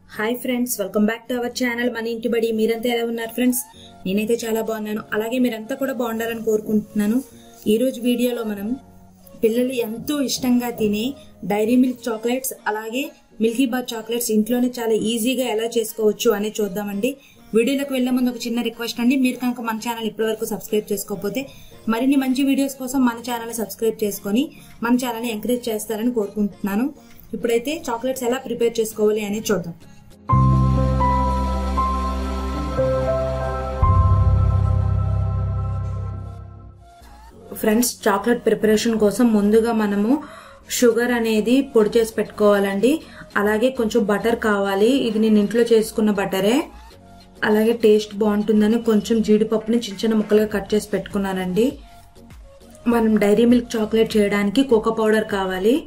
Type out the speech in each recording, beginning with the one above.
hi friends welcome back to our channel మన ఇంటి బడి మీరంతా ఎలా ఉన్నారు ఫ్రెండ్స్ నేనైతే చాలా బాగున్నాను అలాగే మీరంతా కూడా బాగుండాలని కోరుకుంటున్నాను ఈ రోజు వీడియోలో మనం పిల్లలు ఎంతో ఇష్టంగా తినే డైరీ మిల్క్ చాక్లెట్స్ అలాగే మిల్కీ బార్ చాక్లెట్స్ ఇంట్లోనే చాలా ఈజీగా ఎలా చేసుకోవచ్చు అనేది చూద్దామండి వీడియోలోకి వెళ్లే ముందు ఒక చిన్న రిక్వెస్ట్ అండి మీరు కనుక మన ఛానల్ ఇప్పటివరకు సబ్స్క్రైబ్ చేసుకోకపోతే మరిన్ని మంచి వీడియోస్ కోసం మన ఛానల్ సబ్స్క్రైబ్ చేసుకొని మన ఛానల్ని ఎంకరేజ్ చేస్తారని కోరుకుంటున్నాను ఇప్పుడైతే చాక్లెట్స్ ఎలా ప్రిపేర్ చేసుకోవాలి అనేది చూద్దాం ఫ్రెండ్స్ చాక్లెట్ ప్రిపరేషన్ కోసం ముందుగా మనము షుగర్ అనేది పొడి చేసి పెట్టుకోవాలండి అలాగే కొంచెం బటర్ కావాలి ఇది నేను ఇంట్లో చేసుకున్న బటరే అలాగే టేస్ట్ బాగుంటుందని కొంచెం జీడిపప్పుని చిన్న చిన్న ముక్కలుగా కట్ చేసి పెట్టుకున్నానండి మనం డైరీ మిల్క్ చాక్లెట్ చేయడానికి కోకో పౌడర్ కావాలి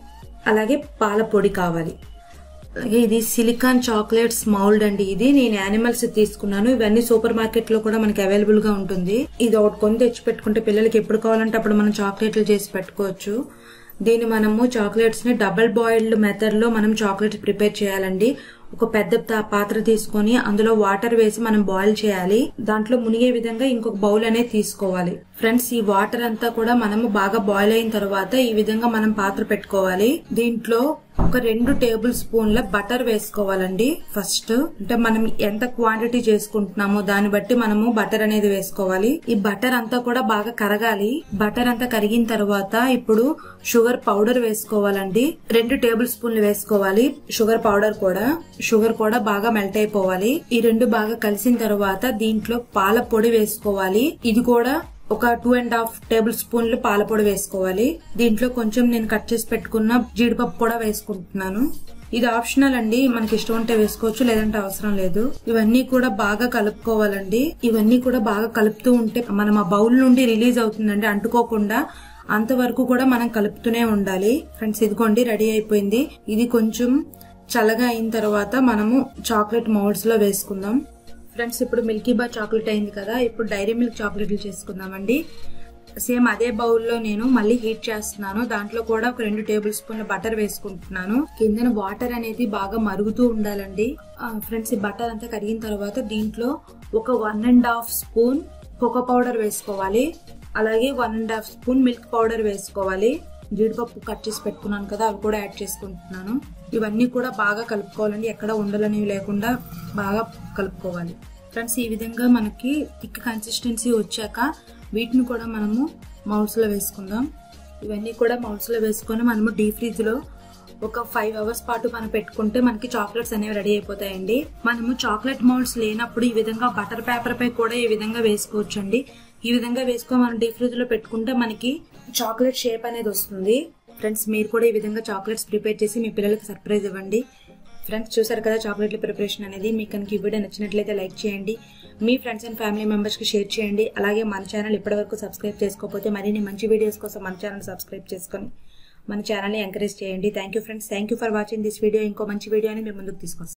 అలాగే పాల పొడి కావాలి అలాగే ఇది సిలికాన్ చాక్లెట్స్ మౌల్డ్ అండి ఇది నేను యానిమల్స్ తీసుకున్నాను ఇవన్నీ సూపర్ మార్కెట్ లో కూడా మనకి అవైలబుల్ గా ఉంటుంది ఇది ఒకటి కొని తెచ్చి పెట్టుకుంటే పిల్లలకి ఎప్పుడు కావాలంటే అప్పుడు మనం చాక్లెట్లు చేసి పెట్టుకోవచ్చు దీన్ని మనము చాక్లెట్స్ ని డబల్ బాయిల్డ్ మెథడ్ లో మనం చాక్లెట్స్ ప్రిపేర్ చేయాలండి ఒక పెద్ద తా- పాత్ర తీసుకొని అందులో వాటర్ వేసి మనం బాయిల్ చేయాలి దాంట్లో మునిగే విధంగా ఇంకొక బౌల్ అనేది తీసుకోవాలి ఫ్రెండ్స్ ఈ వాటర్ అంతా కూడా మనము బాగా బాయిల్ అయిన తర్వాత ఈ విధంగా మనం పాత్ర పెట్టుకోవాలి దీంట్లో ఒక రెండు టేబుల్ స్పూన్ల బటర్ వేసుకోవాలండి ఫస్ట్ అంటే మనం ఎంత క్వాంటిటీ చేసుకుంటున్నామో దాన్ని బట్టి మనము బటర్ అనేది వేసుకోవాలి ఈ బటర్ అంతా కూడా బాగా కరగాలి బటర్ అంతా కరిగిన తర్వాత ఇప్పుడు షుగర్ పౌడర్ వేసుకోవాలండి రెండు టేబుల్ స్పూన్లు వేసుకోవాలి షుగర్ పౌడర్ కూడా షుగర్ కూడా బాగా మెల్ట్ అయిపోవాలి ఈ రెండు బాగా కలిసిన తర్వాత దీంట్లో పాల పొడి వేసుకోవాలి ఇది కూడా ఒక టూ అండ్ హాఫ్ టేబుల్ స్పూన్లు పాల పొడి వేసుకోవాలి దీంట్లో కొంచెం నేను కట్ చేసి పెట్టుకున్న జీడిపప్పు కూడా వేసుకుంటున్నాను ఇది ఆప్షనల్ అండి మనకి ఇష్టం ఉంటే వేసుకోవచ్చు లేదంటే అవసరం లేదు ఇవన్నీ కూడా బాగా కలుపుకోవాలండి ఇవన్నీ కూడా బాగా కలుపుతూ ఉంటే మనం ఆ బౌల్ నుండి రిలీజ్ అవుతుందండి అంటుకోకుండా అంతవరకు కూడా మనం కలుపుతూనే ఉండాలి ఫ్రెండ్స్ ఇదిగోండి రెడీ అయిపోయింది ఇది కొంచెం చల్లగా అయిన తర్వాత మనము చాక్లెట్ మౌల్డ్స్ లో వేసుకుందాం ఫ్రెండ్స్ ఇప్పుడు మిల్కీ బార్ చాక్లెట్ అయింది కదా ఇప్పుడు డైరీ మిల్క్ చాక్లెట్లు చేసుకుందామండి సేమ్ అదే బౌల్లో నేను మళ్ళీ హీట్ చేస్తున్నాను దాంట్లో కూడా ఒక రెండు టేబుల్ స్పూన్ల బటర్ వేసుకుంటున్నాను కిందన వాటర్ అనేది బాగా మరుగుతూ ఉండాలండి ఫ్రెండ్స్ ఈ బటర్ అంతా కరిగిన తర్వాత దీంట్లో ఒక one and half spoon cocoa powder వేసుకోవాలి అలాగే one and half spoon milk powder వేసుకోవాలి జీడిపప్పు కట్ చేసి పెట్టుకున్నాను కదా అవి కూడా యాడ్ చేసుకుంటున్నాను ఇవన్నీ కూడా బాగా కలుపుకోవాలండి ఎక్కడ ఉండలనేవి లేకుండా బాగా కలుపుకోవాలి ఫ్రెండ్స్ ఈ విధంగా మనకి థిక్ కన్సిస్టెన్సీ వచ్చాక వీటిని కూడా మనము మౌల్స్ లో వేసుకుందాం ఇవన్నీ కూడా మౌల్స్ లో వేసుకొని మనము డీ ఫ్రిడ్జ్ లో ఒక ఫైవ్ అవర్స్ పాటు మనం పెట్టుకుంటే మనకి చాక్లెట్స్ అనేవి రెడీ అయిపోతాయండి మనము చాక్లెట్ మౌల్డ్స్ లేనప్పుడు ఈ విధంగా బటర్ పేపర్ పై కూడా ఈ విధంగా వేసుకోవచ్చు అండి ఈ విధంగా వేసుకొని మనం డీ ఫ్రిడ్జ్ లో పెట్టుకుంటే మనకి చాక్లెట్ షేప్ అనేది వస్తుంది ఫ్రెండ్స్ మీరు కూడా ఈ విధంగా చాక్లెట్స్ ప్రిపేర్ చేసి మీ పిల్లలకి సర్ప్రైజ్ ఇవ్వండి ఫ్రెండ్స్ చూసారు కదా చాక్లెట్ల ప్రిపరేషన్ అనేది మీకు కనుక ఈ వీడియో నచ్చినట్లయితే లైక్ చేయండి మీ ఫ్రెండ్స్ అండ్ ఫ్యామిలీ మెంబర్స్కి షేర్ చేయండి అలాగే మన ఛానల్ ఇప్పటివరకు సబ్స్క్రైబ్ చేసుకోకపోతే మరిన్ని మంచి వీడియోస్ కోసం మన ఛానల్ సబ్స్క్రైబ్ చేసుకొని మన ఛానల్ని ఎంకరేజ్ చేయండి thank you friends thank you for watching this video ఇంకో మంచి వీడియోని మేము ముందుకు తీసుకొస్తాం